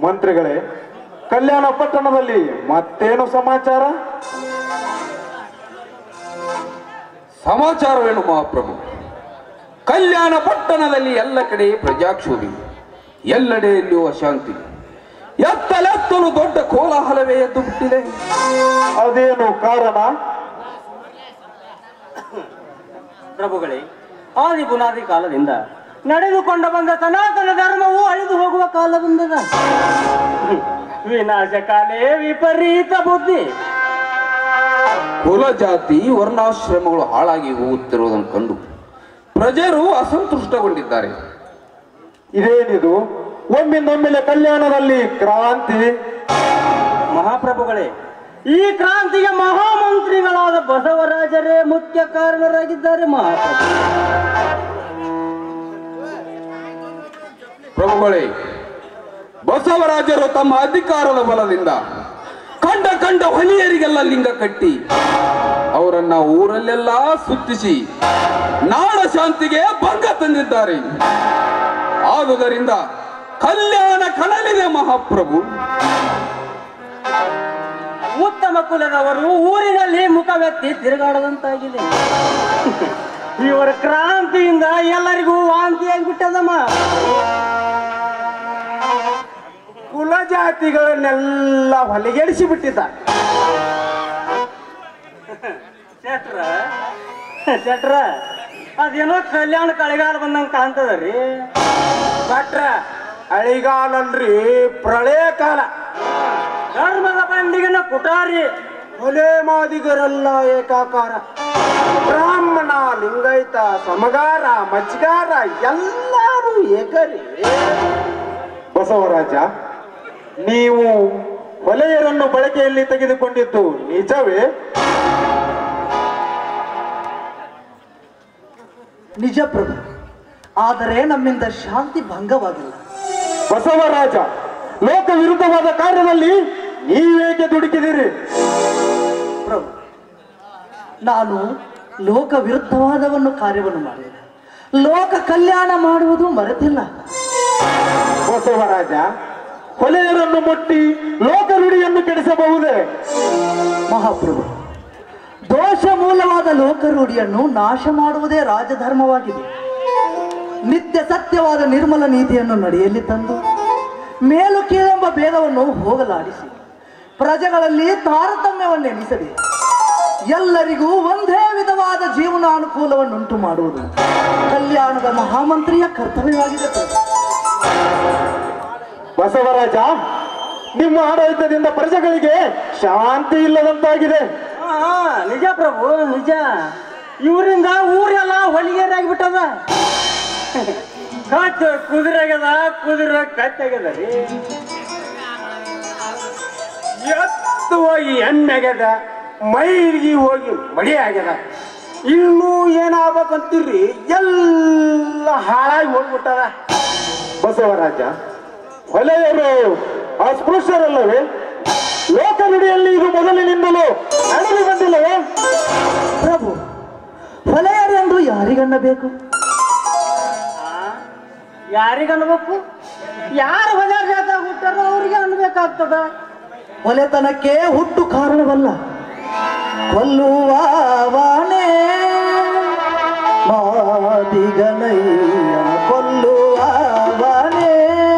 ಮಂತ್ರಿಗಳೇ ಕಲ್ಯಾಣ ಪಟ್ಟಣದಲ್ಲಿ ಮತ್ತೇನು ಸಮಾಚಾರ ಸಮಾಚಾರವೇನು ಮಹಾಪ್ರಭು ಕಲ್ಯಾಣ ಪಟ್ಟಣದಲ್ಲಿ ಎಲ್ಲ ಕಡೆ ಪ್ರಜಾಕ್ಷೋಭಿ ಎಲ್ಲೆಡೆಯಲ್ಲಿಯೂ ಅಶಾಂತಿ ಎತ್ತಲೆತ್ತಲು ದೊಡ್ಡ ಕೋಲಾಹಲವೇ ಎದ್ದು ಬಿಟ್ಟಿದೆ ಅದೇನು ಕಾರಣ ಪ್ರಭುಗಳೇ ಆದಿ ಬುನಾದಿ ಕಾಲದಿಂದ ನಡೆದುಕೊಂಡು ಬಂದ ಸನಾತನ ಧರ್ಮವು ಅಳಿದು ಹೋಗುವ ಕಾಲ ಬಂದದ ವಿನಾಶ ಕಾಲೇ ವಿಪರೀತ ಬುದ್ಧಿ ಕುಲ ಜಾತಿ ವರ್ಣಾಶ್ರಮಗಳು ಹಾಳಾಗಿ ಹೋಗುತ್ತಿರುವುದನ್ನು ಕಂಡು ಪ್ರಜರು ಅಸಂತುಷ್ಟಗೊಂಡಿದ್ದಾರೆ ಇದೇನಿದು ಒಮ್ಮಿಂದೊಮ್ಮೆಲೆ ಕಲ್ಯಾಣದಲ್ಲಿ ಕ್ರಾಂತಿ ಮಹಾಪ್ರಭುಗಳೇ ಈ ಕ್ರಾಂತಿಗೆ ಮಹಾಮಂತ್ರಿಗಳಾದ ಬಸವರಾಜರೇ ಮುಖ್ಯ ಕಾರಣರಾಗಿದ್ದಾರೆ ಮಹಾಪ್ರಭು ಪ್ರಭುಗಳೇ ಬಸವರಾಜರು ತಮ್ಮ ಅಧಿಕಾರದ ಬಲದಿಂದ ಕಂಡ ಕಂಡ ಹೊಲಿಯರಿಗೆಲ್ಲ ಲಿಂಗ ಕಟ್ಟಿ ಅವರನ್ನ ಊರಲ್ಲೆಲ್ಲ ಸುತ್ತಿಸಿ ನಾಡ ಶಾಂತಿಗೆ ಭಂಗ ತಂದಿದ್ದಾರೆ ಆದುದರಿಂದ ಕಲ್ಯಾಣ ಕಣಲಿದೆ ಮಹಾಪ್ರಭು ಉತ್ತಮ ಕುಲದವರು ಊರಿನಲ್ಲಿ ಮುಖವೆತ್ತಿ ತಿರುಗಾಡದಂತಾಗಿದೆ ಇವರ ಕ್ರಾಂತಿಯಿಂದ ಎಲ್ಲರಿಗೂ ವಾಂತಿ ಆಗಿಬಿಟ್ಟದಮ್ಮ ಕುಲ ಜಾತಿಗಳನ್ನೆಲ್ಲ ಹೊಲಿಗೆಡಿಸಿ ಬಿಟ್ಟಿದ್ದ ಶೆಟ್ರ ಶೆಟ್ರ ಅದೇನೋ ಕಲ್ಯಾಣ ಕಳೆಗಾಲ ಬಂದಂಗ ಕಾಣ್ತದರಿ ಭಟ್ರ ಅಳಿಗಾಲಲ್ರಿ ಪ್ರಳಯ ಕಾಲ ಧರ್ಮದ ಬಂಡಿಗನ ಕುಟಾರಿ ಹೊಲೆ ಮಾದಿಗರೆಲ್ಲ ಏಕಾಕಾರ ಬ್ರಾಹ್ಮಣ ಲಿಂಗೈತ ಸಮಗಾರ ಮಜ್ಗಾರ ಎಲ್ಲರೂ ಏಕರಿ ಬಸವರಾಜ ನೀವು ಹೊಲೆಯರನ್ನು ಬಳಕೆಯಲ್ಲಿ ತೆಗೆದುಕೊಂಡಿದ್ದು ನಿಜವೇ ನಿಜ ಪ್ರಭು ಆದರೆ ನಮ್ಮಿಂದ ಶಾಂತಿ ಭಂಗವಾಗಿಲ್ಲ ಬಸವರಾಜ ಲೋಕ ವಿರುದ್ಧವಾದ ಕಾರ್ಯದಲ್ಲಿ ನೀವೇಕೆ ದುಡುಕಿದಿರಿ ಪ್ರಭು ನಾನು ಲೋಕ ವಿರುದ್ಧವಾದವನ್ನು ಕಾರ್ಯವನ್ನು ಮಾಡಿದೆ ಲೋಕ ಕಲ್ಯಾಣ ಮಾಡುವುದು ಮರೆತಿಲ್ಲ ಬಸವರಾಜ ಹೊಲೆಯರನ್ನು ಮುಟ್ಟಿ ಲೋಕ ರುಡಿಯನ್ನು ಕೆಡಿಸಬಹುದೇ ಮಹಾಪ್ರಭು ದೋಷ ಮೂಲವಾದ ಲೋಕರೂಢಿಯನ್ನು ನಾಶ ಮಾಡುವುದೇ ರಾಜಧರ್ಮವಾಗಿದೆ ನಿತ್ಯ ಸತ್ಯವಾದ ನಿರ್ಮಲ ನೀತಿಯನ್ನು ನಡೆಯಲ್ಲಿ ತಂದು ಮೇಲು ಕೀಳೆಂಬ ಭೇದವನ್ನು ಹೋಗಲಾಡಿಸಿ ಪ್ರಜೆಗಳಲ್ಲಿ ತಾರತಮ್ಯವನ್ನು ಎಣಿಸಬೇಕು ಎಲ್ಲರಿಗೂ ಒಂದೇ ವಿಧವಾದ ಜೀವನಾನುಕೂಲವನ್ನುಂಟು ಮಾಡುವುದು ಕಲ್ಯಾಣದ ಮಹಾಮಂತ್ರಿಯ ಕರ್ತವ್ಯವಾಗಿದೆ ಪ್ರಭು. ಬಸವರಾಜ ನಿಮ್ಮ ಆಡಳಿತದಿಂದ ಪ್ರಜೆಗಳಿಗೆ ಶಾಂತಿ ಇಲ್ಲದಂತಾಗಿದೆ ಹಾ ನಿಜ ಪ್ರಭು ನಿಜ ಇವರಿಂದ ಊರೆಲ್ಲ ಹೊಲಿಗೆರಾಗ್ಬಿಟ್ಟದ ಕಚ್ಚ ಕುದುರೆಗದ ಕುದುರೆ ಕತ್ತಾಗ್ಯದ ರೀ ಎತ್ತು ಹೋಗಿ ಎಣ್ಣೆಗ್ಯದ ಮೈರಿಗೆ ಹೋಗಿ ಮಡಿ ಆಗ್ಯದ ಇನ್ನೂ ಏನಾಗ್ಬೇಕಂತೀರಿ ಎಲ್ಲ ಹಾಳಾಗಿ ಹೋಗ್ಬಿಟ್ಟದ ಬಸವರಾಜ ಹೊಲೆಯರು ಅಸ್ಪೃಶ್ಯರಲ್ಲವೇ ಲೋಕ ನುಡಿಯಲ್ಲಿ ಇದು ಮೊದಲಿನಿಂದಲೂ ನಡೆದು ಬಂದಿಲ್ಲವೇ ಪ್ರಭು ಹೊಲೆಯರೆಂದು ಯಾರಿಗನ್ನಬೇಕು ಯಾರಿಗೆ ಅನ್ಬೇಕು ಯಾರು ಹೊಲ ಜಾತ ಹುಟ್ಟಾರೋ ಅವ್ರಿಗೆ ಅನ್ಬೇಕಾಗ್ತದ ಹೊಲೆತನಕ್ಕೆ ಹುಟ್ಟು ಕಾರಣವಲ್ಲ ಕೊಲ್ಲುವವನೇ ಮಾದಿಗನಯ್ಯ ಕೊಲ್ಲುವವನೇ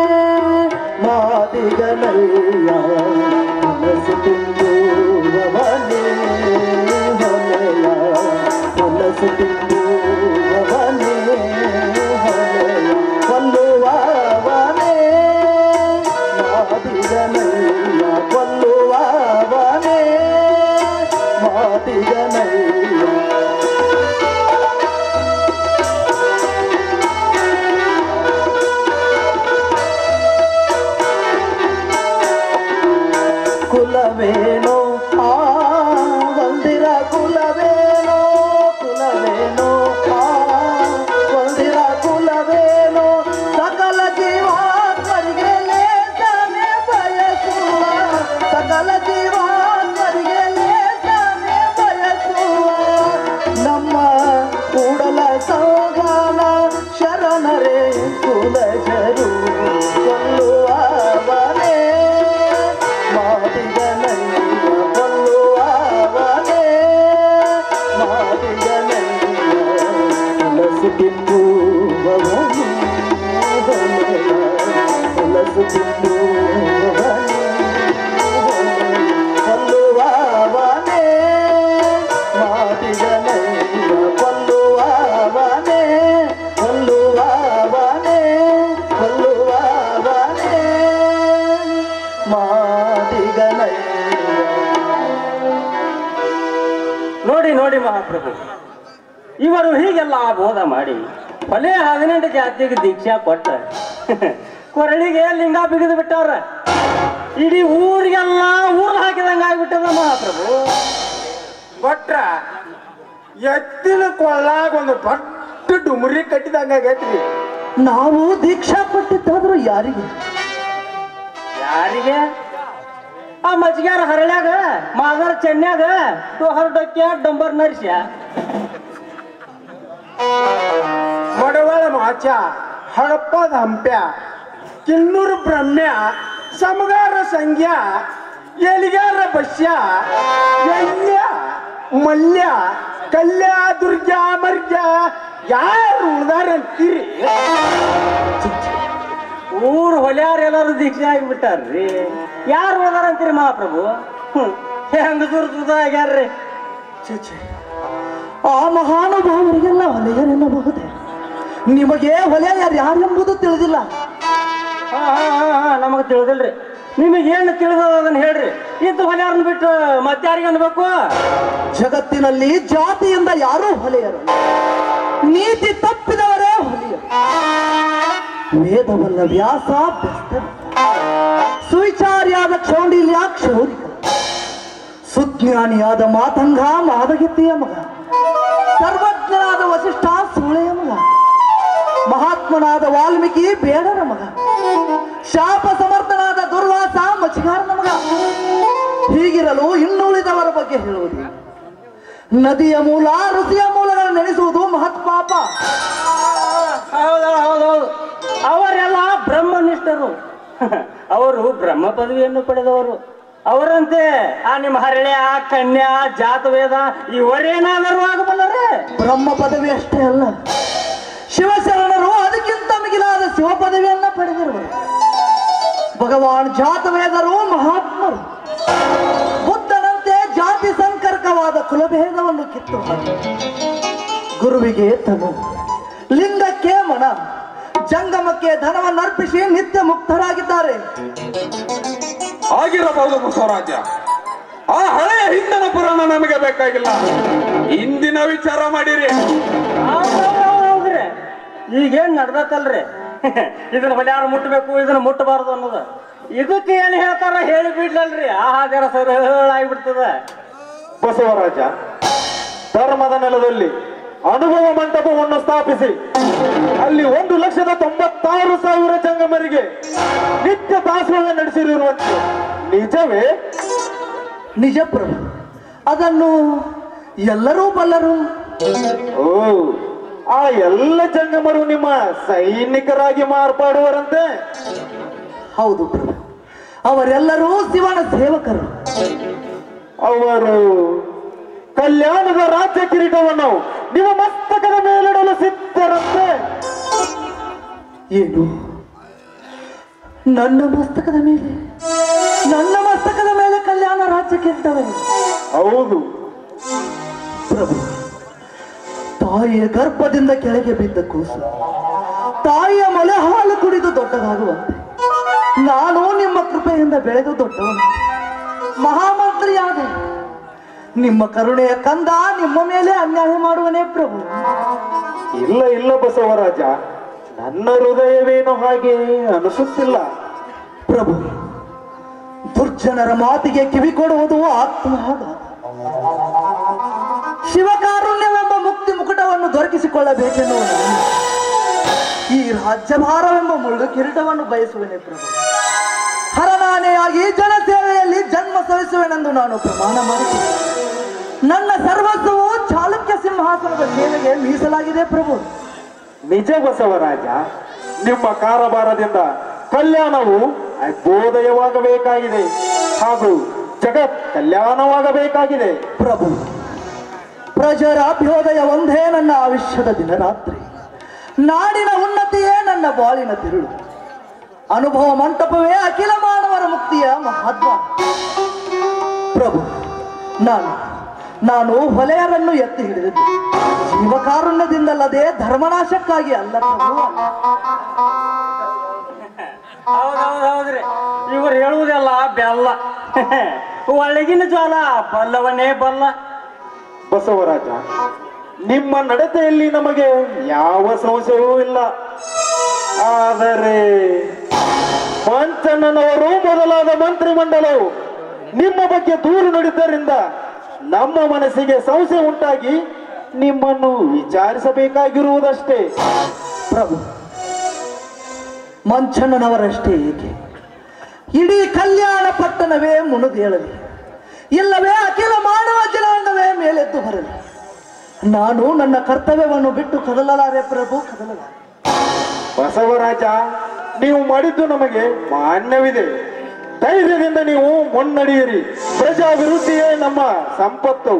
ಮಾದಿಗನಯ್ಯ ಮನಸ್ಸು ತುಂಬುವವನೇ ಹೊಲೆಯ ಮನಸ್ಸು ತುಂಬುವವನೇ ಹೊಲೆಯ ಕೊಲ್ಲುವವನೇ ಮಾದಿಗನಯ್ಯ ಕೊಲ್ಲುವವನೇ ಮಾದಿಗನಯ್ಯ ಕುಲವೇನೋ ಆ ಒಂದಿರ ಕುಲವೇನೋ ಕುಲವೇನೋ ಆ ಒಂದಿರ ಕುಲವೇನೋ ಸಕಲ ಜೀವಾತ್ಮರಿಗೆ ಲೇಸನೆ ಬಯಸುವ ಸಕಲ ಜೀವಾತ್ಮರಿಗೆ ಲೇಸನೆ ಬಯಸುವ ನಮ್ಮ ಕೂಡಲ ಸೌಗಾನ ಶರಣರೇ ಕುಲಜರು ಕೊಲ್ಲುವವನೇ ಕೊಲ್ಲಿಸುತ್ತಿರುವವನೇ ಕೊಲ್ಲುವವನೇ ಮಾತಿಗನಯ್ಯ ಕೊಲ್ಲುವವನೇ ಕೊಲ್ಲುವವನೇ ಕೊಲ್ಲುವವನೇ ಮಾತಿಗನಯ್ಯ ನೋಡಿ ನೋಡಿ ಮಹಾಪ್ರಭು ಇವರು ಹೀಗೆಲ್ಲ ಬೋಧ ಮಾಡಿ ಹೊಲೆ ಹದಿನೆಂಟು ಜಾತಿಗೆ ದೀಕ್ಷಾ ಕೊಟ್ಟ ಕೊರಳಿಗೆ ಲಿಂಗ ಬಿಗಿದು ಬಿಟ್ಟವ್ರ ಇಡೀ ಊರಿಗೆಲ್ಲ ಊರ್ ಹಾಕಿದಂಗ ಆಗ್ಬಿಟ್ಟದ ಮಹಾಪ್ರಭು ಭಟ್ರ ಎತ್ತಿನ ಕೊಳ್ಳಾಗ ಒಂದು ದೊಡ್ಡ ಡುಮರಿ ಕಟ್ಟಿದಂಗ ಆಗೈತ್ರಿ ನಾವು ದೀಕ್ಷಾ ಕೊಟ್ಟಿದ್ದಾದ್ರೂ ಯಾರಿಗೆ ಯಾರಿಗೆ ಆ ಮಜ್ಗ್ಯಾರ ಹರಳ್ಯಾಗ ಮಾದರ ಚೆನ್ಯಾಗ ಟೋಹರ್ ಡೊಕ್ಕ್ಯ ಡಂಬರ್ ನರ್ಸ್ಯ ಮಡವಾಳ ಮಾಚ ಹಡಪದ ಹಂಪ್ಯ ಕಿನ್ನೂರು ಬ್ರಹ್ಮ್ಯ ಸಮಗಾರ ಸಂಜ್ಞ ಎಲಿಗಾರ ಬಸ್ಯ ಯಲ್ಯ ಮಲ್ಯ ಕಲ್ಯ ದುರ್ಗ್ಯ ಮರ್ಗ್ಯ ಯಾರು ಉಳ್ದಾರ ಅಂತೀರಿ ಊರ್ ಹೊಲ್ಯಾರ ಎಲ್ಲಾರು ದೀಕ್ಷೆ ಆಗಿಬಿಟ್ಟಾರ್ರಿ ಯಾರು ಹೋದಾರ ಅಂತೀರಿ ಮಹಾಪ್ರಭು ಹ್ಮ್. ಹೆಂಗ ದುರ್ತದ ಆಗ್ಯಾರ್ರಿ ಛೆ, ಛೆ. ಆ ಮಹಾನುಭಾವರಿಗೆಲ್ಲ ಹೊಲೆಯರೆನ್ನಬಹುದೇ ನಿಮಗೆ ಹೊಲೆಯರು ಯಾರೆಂಬುದು ತಿಳಿದಿಲ್ಲ ಹಾ ಹಾ ಹಾ ಹಾ ನಮಗ್ ತಿಳಿದಿಲ್ರಿ ನಿಮಗೆ ಏನು ತಿಳಿದದ ಅದನ್ನ ಹೇಳ್ರಿ ಇದ್ದು ಹೊಲ್ಯಾರನ್ನ ಬಿಟ್ಟು ಮತ್ತಾರಿಗೆ ಅನ್ಬೇಕು ಜಗತ್ತಿನಲ್ಲಿ ಜಾತಿಯಿಂದ ಯಾರೂ ಹೊಲೆಯರು ನೀತಿ ತಪ್ಪಿದವರೇ ಹೊಲೆಯರು ವೇದವಲ್ಲ ವ್ಯಾಸ ಬೆಸ್ತರು ಸುವಿಚಾರಿಯಾದ ಕ್ಷೌಂಡಿಲ್ಯ ಕ್ಷೌರಿಕ ಸುಜ್ಞಾನಿಯಾದ ಮಾತಂಗ ಮಾದಗಿತ್ತಿಯ ಮಗ ಸರ್ವಜ್ಞನಾದ ವಸಿಷ್ಠ ಸೂಳೆಯ ಮಗ ಮಹಾತ್ಮನಾದ ವಾಲ್ಮೀಕಿ ಬೇಡರ ಮಗ ಶಾಪ ಸಮರ್ಥನಾದ ದುರ್ವಾಸ ಮಚಿಗಾರನ ಮಗ ಹೀಗಿರಲು ಇನ್ನುಳಿದವರ ಬಗ್ಗೆ ಹೇಳುವುದು ನದಿಯ ಮೂಲ ಋಷಿಯ ಮೂಲಗಳನ್ನು ನೆನೆಸುವುದು ಮಹತ್ ಪಾಪ ಹೌದು ಹೌದೌದು ಅವರೆಲ್ಲ ಬ್ರಹ್ಮನಿಷ್ಠರು ಅವರು ಬ್ರಹ್ಮ ಪದವಿಯನ್ನು ಪಡೆದವರು ಅವರಂತೆ ಆ ನಿಮ್ಮ ಹರಳೆ ಆ ಕನ್ಯಾ ಜಾತವೇದ ಇವರೇನಾದರೂ ಆಗಬಲ್ಲರೇ ಬ್ರಹ್ಮ ಪದವಿ ಅಷ್ಟೇ ಅಲ್ಲ ಶಿವಶರಣರು ಅದಕ್ಕಿಂತ ಮಿಗಿಲಾದ ಶಿವ ಪದವಿಯನ್ನ ಪಡೆದಿರುವರು ಭಗವಾನ್ ಜಾತವೇದರು ಮಹಾತ್ಮರು ಬುದ್ಧನಂತೆ ಜಾತಿ ಸಂಕರ್ಕವಾದ ಕುಲಭೇದವನ್ನು ಕಿತ್ತು ಹಾಕಿ ಗುರುವಿಗೆ ತನು ಲಿಂಗಕ್ಕೆ ಮನ ಜಂಗಮಕ್ಕೆ ಧನವನ್ನು ಅರ್ಪಿಸಿ ನಿತ್ಯ ಮುಕ್ತರಾಗಿದ್ದಾರೆ ಆಗಿರಬಹುದು ಬಸವರಾಜ ಆ ಹಳೆಯ ಹಿಂದಿನ ಪುರಾಣ ನಮಗೆ ಬೇಕಾಗಿಲ್ಲ ಇಂದಿನ ವಿಚಾರ ಮಾಡಿರಿ ಹೌದ್ರಿ ಈಗೇನ್ ನಡ್ದತ್ತಲ್ರಿ ಇದನ್ನ ಹೊಲ್ಯಾರ ಮುಟ್ಟಬೇಕು ಇದನ್ನ ಮುಟ್ಟಬಾರದು ಅನ್ನೋದು ಇದಕ್ಕೆ ಏನ್ ಹೇಳ್ತಾರ ಹೇಳಿ ಬಿಡ್ಲಲ್ರಿ ಆಹಾ ಜರ ಸರಳ ಆಗಿಬಿಡ್ತದ ಬಸವರಾಜ ಧರ್ಮದ ನೆಲದಲ್ಲಿ ಅನುಭವ ಮಂಟಪವನ್ನು ಸ್ಥಾಪಿಸಿ ಅಲ್ಲಿ ಒಂದು ಲಕ್ಷದ ತೊಂಬತ್ತಾರು ಸಾವಿರ ಜಂಗಮರಿಗೆ ನಿತ್ಯ ದಾಸೋಹ ನಡೆಸಿರುವಂತೆ ನಿಜವೇ ನಿಜ ಪ್ರಭು ಅದನ್ನು ಎಲ್ಲರೂ ಬಲ್ಲರು ಓ ಆ ಎಲ್ಲ ಜಂಗಮರು ನಿಮ್ಮ ಸೈನಿಕರಾಗಿ ಮಾರ್ಪಾಡುವರಂತೆ ಹೌದು ಪ್ರಭು ಅವರೆಲ್ಲರೂ ಶಿವನ ಸೇವಕರು ಅವರು ಕಲ್ಯಾಣದ ರಾಜ್ಯ ಕಿರೀಟವನ್ನು ನಿಮ್ಮ ಮಸ್ತಕದ ಮೇಲಿಡಲು ಸಿದ್ಧರಂತೆ ಏನು ನನ್ನ ಮಸ್ತಕದ ಮೇಲೆ ನನ್ನ ಮಸ್ತಕದ ಮೇಲೆ ಕಲ್ಯಾಣ ರಾಜ್ಯಕ್ಕೆ ಇರ್ತವೆ ಹೌದು ಪ್ರಭು ತಾಯಿಯ ಗರ್ಭದಿಂದ ಕೆಳಗೆ ಬಿದ್ದ ಕೂಸು ತಾಯಿಯ ಮಲೆ ಹಾಲು ಕುಡಿದು ದೊಡ್ಡದಾಗುವಂತೆ ನಾನು ನಿಮ್ಮ ಕೃಪೆಯಿಂದ ಬೆಳೆದು ದೊಡ್ಡವನು ಮಹಾಮಂತ್ರಿಯಾದೆ ನಿಮ್ಮ ಕರುಣೆಯ ಕಂದ ನಿಮ್ಮ ಮೇಲೆ ಅನ್ಯಾಯ ಮಾಡುವನೇ ಪ್ರಭು ಇಲ್ಲ ಇಲ್ಲ ಬಸವರಾಜ ನನ್ನ ಹೃದಯವೇನು ಹಾಗೆ ಅನಿಸುತ್ತಿಲ್ಲ ಪ್ರಭು ದುರ್ಜನರ ಮಾತಿಗೆ ಕಿವಿ ಕೊಡುವುದು ಆತ್ಮಘಾತ ಶಿವಕಾರುಣ್ಯವೆಂಬ ಮುಕ್ತಿ ಮುಕುಟವನ್ನು ದೊರಕಿಸಿಕೊಳ್ಳಬೇಕೆನ್ನುವ ನಾನು ಈ ರಾಜ್ಯಭಾರವೆಂಬ ಮುಳ್ಳು ಕಿರೀಟವನ್ನು ಬಯಸುವೆನೆ ಪ್ರಭು ಹರನಾನೆಯಾಗಿ ಜನಸೇವೆಯಲ್ಲಿ ಜನ್ಮ ಸವಿಸುವೆನೆಂದು ನಾನು ಪ್ರಮಾಣ ಮಾಡಿದ್ದೇನೆ ನನ್ನ ಸರ್ವಸ್ವವು ಚಾಲುಕ್ಯ ಸಿಂಹಾಸನದ ಸೇವೆಗೆ ಮೀಸಲಾಗಿದೆ ಪ್ರಭು ನಿಜ ಬಸವರಾಜ ನಿಮ್ಮ ಕಾರಭಾರದಿಂದ ಕಲ್ಯಾಣವು ಅಭ್ಯೋದಯವಾಗಬೇಕಾಗಿದೆ ಹಾಗೂ ಜಗತ್ ಕಲ್ಯಾಣವಾಗಬೇಕಾಗಿದೆ ಪ್ರಭು ಪ್ರಜರ ಅಭ್ಯೋದಯ ಒಂದೇ ನನ್ನ ಆವಿಷ್ಯದ ದಿನರಾತ್ರಿ ನಾಡಿನ ಉನ್ನತಿಯೇ ನನ್ನ ಬಾಳಿನ ತಿರುಳು ಅನುಭವ ಮಂಟಪವೇ ಅಖಿಲ ಮಾನವರ ಮುಕ್ತಿಯ ಮಹತ್ವ ಪ್ರಭು ನಾನು ನಾನು ಹೊಲೆಯರನ್ನು ಎತ್ತಿ ಹಿಡಿದಿದ್ದು ಜೀವಕಾರುಣ್ಯದಿಂದಲ್ಲದೆ ಧರ್ಮನಾಶಕ್ಕಾಗಿ ಅಲ್ಲ ಪ್ರಭು ಹೌದೌದು ಹೌದ್ರಿ ಇವ್ರು ಹೇಳುವುದೆಲ್ಲ ಬೆಲ್ಲ ಒಳಗಿನ ಜ್ವಾಲ ಬಲ್ಲವನೇ ಬಲ್ಲ ಬಸವರಾಜ ನಿಮ್ಮ ನಡತೆಯಲ್ಲಿ ನಮಗೆ ಯಾವ ಸಂಶಯವೂ ಇಲ್ಲ ಆದರೆ ಪಂಚಣ್ಣನವರು ಮೊದಲಾದ ಮಂತ್ರಿಮಂಡಲವು ನಿಮ್ಮ ಬಗ್ಗೆ ದೂರು ನುಡಿದ್ದರಿಂದ ನಮ್ಮ ಮನಸ್ಸಿಗೆ ಸಂಶಯ ಉಂಟಾಗಿ ನಿಮ್ಮನ್ನು ವಿಚಾರಿಸಬೇಕಾಗಿರುವುದಷ್ಟೇ ಪ್ರಭು ಮಂಚಣ್ಣನವರಷ್ಟೇ ಏಕೆ ಇಡೀ ಕಲ್ಯಾಣ ಪಟ್ಟಣವೇ ಮುಣುದೇಳಲಿ ಇಲ್ಲವೇ ಅಖಿಲ ಮಾನವ ಜನಾಂಗವೇ ಮೇಲೆದ್ದು ಬರಲಿ ನಾನು ನನ್ನ ಕರ್ತವ್ಯವನ್ನು ಬಿಟ್ಟು ಕದಲಲಾರೆ ಪ್ರಭು ಕದಲಲಾರೆ ಬಸವರಾಜ ನೀವು ಮಾಡಿದ್ದು ನಮಗೆ ಮಾನ್ಯವಿದೆ ಧೈರ್ಯದಿಂದ ನೀವು ಮುನ್ನಡೆಯಿರಿ ಪ್ರಜಾಭಿವೃದ್ಧಿಯೇ ನಮ್ಮ ಸಂಪತ್ತು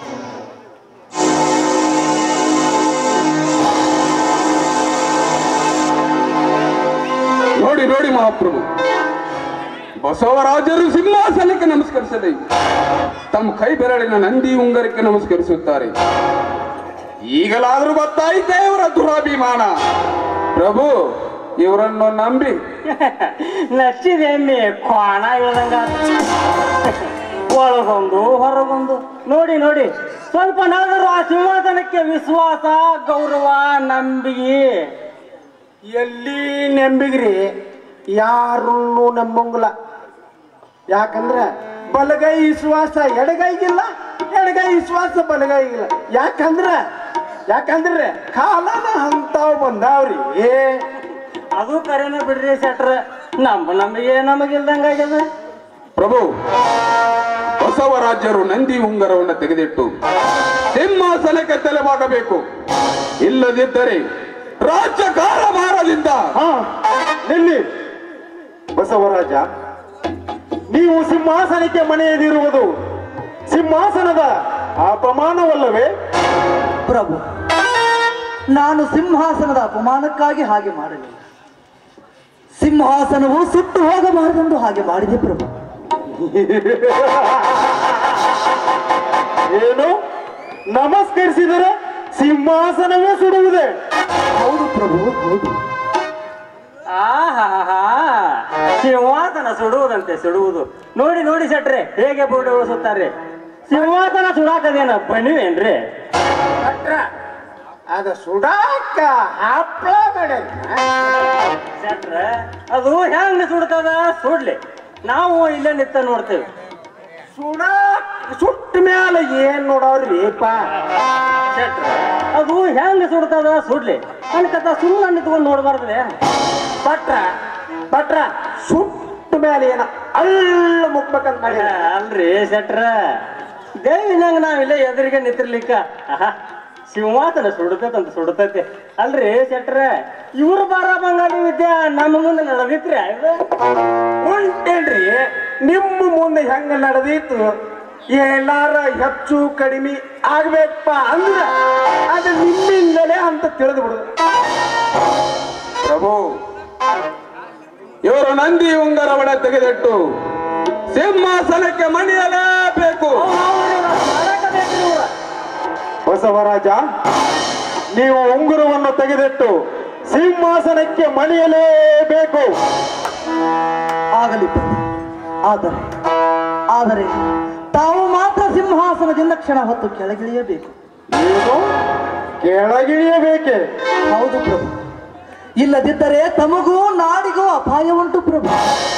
ನೋಡಿ ನೋಡಿ ಮಹಾಪ್ರಭು ಬಸವರಾಜರು ಸಿಂಹಾಸನಕ್ಕೆ ನಮಸ್ಕರಿಸದೆ ತಮ್ಮ ಕೈ ಬೆರಳಿನ ನಂದಿ ಉಂಗರಕ್ಕೆ ನಮಸ್ಕರಿಸುತ್ತಾರೆ ಈಗಲಾದ್ರೂ ಗೊತ್ತಾಯಿತೆ ಇವರ ದುರಾಭಿಮಾನ ಪ್ರಭು ಇವರನ್ನು ನಂಬಿ ನಚ್ಚಿದ ಎಮ್ಮೆ ಕ್ವಾಣ ಇಳ್ದಂಗ ಒಳಗೊಂದು ಹೊರಗೊಂದು ನೋಡಿ ನೋಡಿ ಸ್ವಲ್ಪ ನಾದರೂ ಆ ಸಿಂಹಾಸನಕ್ಕೆ ವಿಶ್ವಾಸ ಗೌರವ ನಂಬಿಕೆ ಎಲ್ಲಿ ನಂಬಿಗ್ರಿ ಯಾರನ್ನು ನಂಬಂಗಿಲ್ಲ ಯಾಕಂದ್ರೆ ಬಲಗೈ ವಿಶ್ವಾಸ ಎಡಗೈಗಿಲ್ಲ ಎಡಗೈ ವಿಶ್ವಾಸ ಬಲಗೈಗಿಲ್ಲ ಯಾಕಂದ್ರೆ ಯಾಕಂದ್ರೆ ಕಾಲನ ಅಂತಾವ್ ಬಂದಾವ್ರಿ ಏ ಅದು ಕರೆನ ಬಿಡ್ರಿ ಶೆಟ್ರ ನಮ್ಮ ನಂಬಿಕೆ ನಮಗಿಲ್ದಂಗ ಆಗ್ಯದ ಪ್ರಭು ಬಸವರಾಜರು ನಂದಿ ಉಂಗರವನ್ನು ತೆಗೆದಿಟ್ಟು ಸಿಂಹಾಸನಕ್ಕೆ ತಲೆಬಾಗಬೇಕು ಇಲ್ಲದಿದ್ದರೆ ರಾಜ್ಯ ಕಾರಭಾರದಿಂದ ಹಾ ನಿಲ್ಲಿ ಬಸವರಾಜ ನೀವು ಸಿಂಹಾಸನಕ್ಕೆ ಮನೆಯದಿರುವುದು ಸಿಂಹಾಸನದ ಅಪಮಾನವಲ್ಲವೇ ಪ್ರಭು ನಾನು ಸಿಂಹಾಸನದ ಅಪಮಾನಕ್ಕಾಗಿ ಹಾಗೆ ಮಾಡಲಿಲ್ಲ ಸಿಂಹಾಸನವು ಸುಟ್ಟು ಹೋಗಬಾರದೆಂದು ಹಾಗೆ ಮಾಡಿದೆ ಪ್ರಭು ಏನು ನಮಸ್ಕರಿಸಿದರೆ ಸಿಂಹಾಸನವೇ ಸುಡುವುದೇ ಹೌದು ಪ್ರಭು ಹೌದು ಆಹಾ ಸಿಂಹಾಸನ ಸುಡುವುದಂತೆ ಸುಡುವುದು ನೋಡಿ ನೋಡಿ ಶೆಟ್ರೆ ಹೇಗೆ ಬೋರ್ಡ್ ಉಳಿಸುತ್ತಾರೆ ಸಿಂಹಾಸನ ಸುಡಾಕದೇನ ಬನ್ನಿವೇನ್ರಿ ಭಟ್ರ, ಅದ ಸುಡಾಕ ಹಪ್ಳ ಮಾಡ್ಯಾರ ಶೆಟ್ರ ಅದು ಹೆಂಗ್ ಸುಡ್ತದ ಸುಡ್ಲಿ ನಾವು ಇಲ್ಲೇ ನಿಂತ ನೋಡ್ತೇವೆ ಸುಡಾಕ್ ಸುಟ್ಟ ಮ್ಯಾಲ ಏನ್ ನೋಡವ್ರಿಪ್ಪ ಶೆಟ್ರ ಅದು ಹೆಂಗ್ ಸುಡ್ತದ ಸುಡ್ಲಿ ಅನ್ಕತ ಸುಮ್ಮನೆ ನಿಂತ್ಕೊಂಡು ನೋಡ್ಬಾರ್ದ್ರೆ ಭಟ್ರ ಭಟ್ರ ಸುಟ್ಟ ಮ್ಯಾಲ ಏನ ಅಳ್ಳ ಮುಕ್ಬೇಕಂತ ಮಾಡ್ಯಾರ ಅಲ್ರಿ ಶೆಟ್ರ ದೇವಿನಂಗ ನಾವಿಲ್ಲ ಎದುರಿಗೆ ನಿಂತಿರ್ಲಿಕ್ಕ ಆಹಾ, ಸಿಂಹಾಸನ ಸುಡತೈತಂತ ಸುಡತೈತಿ ಅಲ್ರಿ ಶೆಟ್ರ ಇವ್ರು ಬಾರ ಬಂಗಾಳಿ ವಿದ್ಯಾ ನಮ್ಮ ಮುಂದೆ ನಡೆದಿತ್ರಿ ಇದು ಉಂಟೇನ್ರಿ ನಿಮ್ಮ ಮುಂದೆ ಹೆಂಗ ನಡೆದಿತ್ತು ಎಲ್ಲಾರ ಹೆಚ್ಚು ಕಡಿಮೆ ಆಗ್ಬೇಕಪ್ಪ ಅಂದ್ರ ಅದು ನಿಮ್ಮಿಂದಲೇ ಅಂತ ತಿಳಿದು ಬಿಡುದು ಪ್ರಭು ಇವರು ನಂದಿ ಉಂಗರವನ್ನ ತೆಗೆದಿಟ್ಟು ಸಿಂಹಾಸನಕ್ಕೆ ಮಣಿಯಲೇಬೇಕು ಬಸವರಾಜ ನೀವು ಉಂಗುರವನ್ನು ತೆಗೆದಿಟ್ಟು ಸಿಂಹಾಸನಕ್ಕೆ ಮಣಿಯಲೇಬೇಕು ಆಗಲಿ ಪ್ರಭು ಆದರೆ ಆದರೆ ತಾವು ಮಾತ್ರ ಸಿಂಹಾಸನದಿಂದ ಕ್ಷಣ ಹೊತ್ತು ಕೆಳಗಿಳಿಯಬೇಕು ಏನು ಕೆಳಗಿಳಿಯಬೇಕೆ ಹೌದು ಪ್ರಭು ಇಲ್ಲದಿದ್ದರೆ ತಮಗೂ ನಾಡಿಗೂ ಅಪಾಯ ಉಂಟು ಪ್ರಭು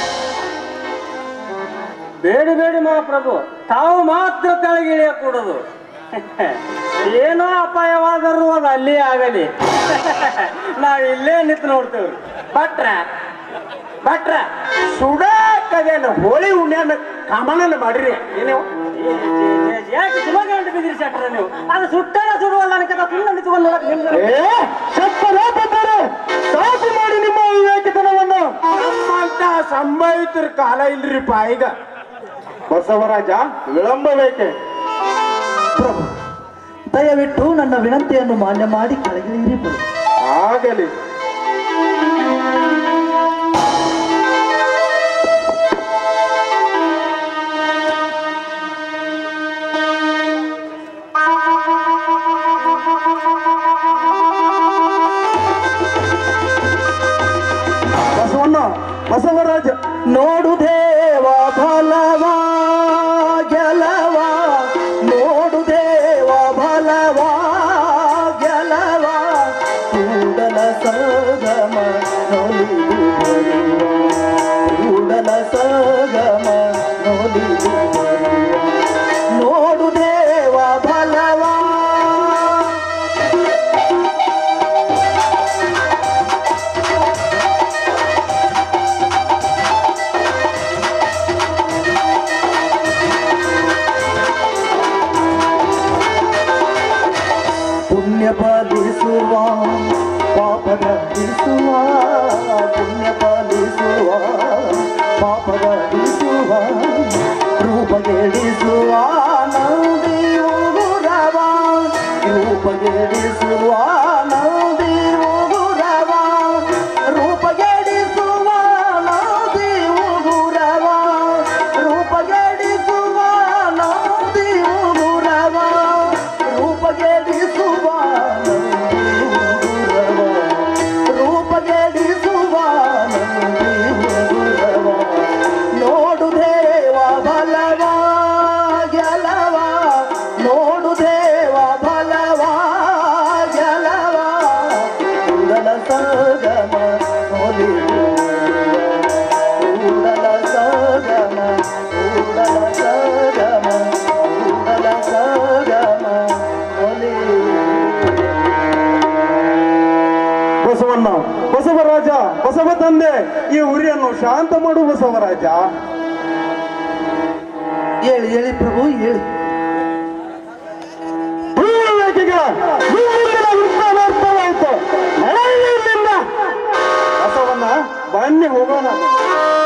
ಬೇಡಿ ಬೇಡಿ ಮಹಾಪ್ರಭು ತಾವು ಮಾತ್ರ ತೆಳಗಿಳಿಯ ಕೂಡದು ಏನೋ ಅಪಾಯವಾದರೂ ಅದು ಅಲ್ಲಿ ಆಗಲಿ ನಾವ್ ಇಲ್ಲೇ ನಿಂತು ನೋಡ್ತೇವ್ರಿ ಭಟ್ರ ಭಟ್ರ ಸುಡಾಕದೇನು ಹೋಳಿ ಉಣ್ಯಾನ ಕಮನನ ಮಾಡ್ರಿ ಏನೇವು ಯಾಕೆ ಸುಮಗಂಡು ಬಿದ್ರಿ ಶೆಟ್ರ ನೀವು ಅದು ಸುಟ್ಟನ ಸುಡುವಲ್ಲ ಅನ್ಕತ ಸುಮ್ಮನೆ ನಿಂತ್ಕೊಂಡು ನೋಡಕ್ ನಿಮ್ಗೆ ಏ ಶಕ್ತರಾಗಿದ್ದಾರೆ ಸಾಕು ಮಾಡಿ ನಿಮ್ಮ ವಿವೇಕಿತನವನ್ನು ನಮ್ಮಂತ ಸಂಭವಿತರ ಕಾಲ ಇಲ್ರಿಪ್ಪ ಈಗ ಬಸವರಾಜ ವಿಳಂಬ ಬೇಕೆ ಪ್ರಭು ದಯವಿಟ್ಟು ನನ್ನ ವಿನಂತಿಯನ್ನು ಮಾನ್ಯ ಮಾಡಿ ಕೆಳಗಿಳಿಯಿರಿ ಪ್ರಭು ಆಗಲಿ ನೋಡು ದೇವ ಫಲವ ಗೆಲವ ನೋಡು ದೇವ ಫಲವ ಗೆಲವ ಕೂಡಲ ಸಗಮ ನೊಲಿದು ಬರುವ ಕೂಡಲ ಸಗಮ ನೊಲಿದು ಬರುವ ನೋಡು ದೇವ ಫಲವ ಪುಣ್ಯ ಪಾಲಿಸುವ ಪಾಪ ರಕ್ಷಿಸುವ ಪುಣ್ಯ ಪಾಲಿಸುವ ಪಾಪ ರಕ್ಷಿಸುವ ರೂಪಗೆಡಿಸುವ ನಂದಿ ಉಗುರವ ರೂಪಗೆಡಿಸುವ ನಂದಿ ಉಗುರವ ರೂಪಗೆಡಿಸುವ ನಂದಿ ಉಗುರವ ರೂಪಗೆಡಿಸುವ ನಂದಿ ಉಗುರವ ರೂಪಗೆಡಿಸುವ ನಂದಿ ಉಗುರವ ರೂಪಗೆಡಿಸುವ ನಂದಿ ಉಗುರವ ನೋಡು ದೇವ ಬಲವ ಗೆಲವ ನೋಡು ದೇವ ಬಲವ ಗೆಲವ ಕೂಡಲ ಸಗಮ ನೋಲಿದು ಕೂಡಲ ಸಗಮ ಕೂಡಲ ಸಗಮ ಕೂಡಲ ಸಗಮ ನೋಲಿದು ಬಸವಣ್ಣ ಬಸವರಾಜ ಬಸವ ತಂದೆ ಈ ಉರಿಯನ್ನು ಶಾಂತ ಮಾಡು ಬಸವರಾಜ ಹೇಳಿ ಹೇಳಿ ಪ್ರಭು ಹೇಳಿ ಭೂಮಿಗೆ ಭೂಮಿಯ ವೃತ್ತಾನ ಅರ್ಥವಾಯಿತು ನಡೆಯಿಲ್ಲಿಂದ ಬಸವಣ್ಣ ಬನ್ನಿ ಹೋಗೋಣ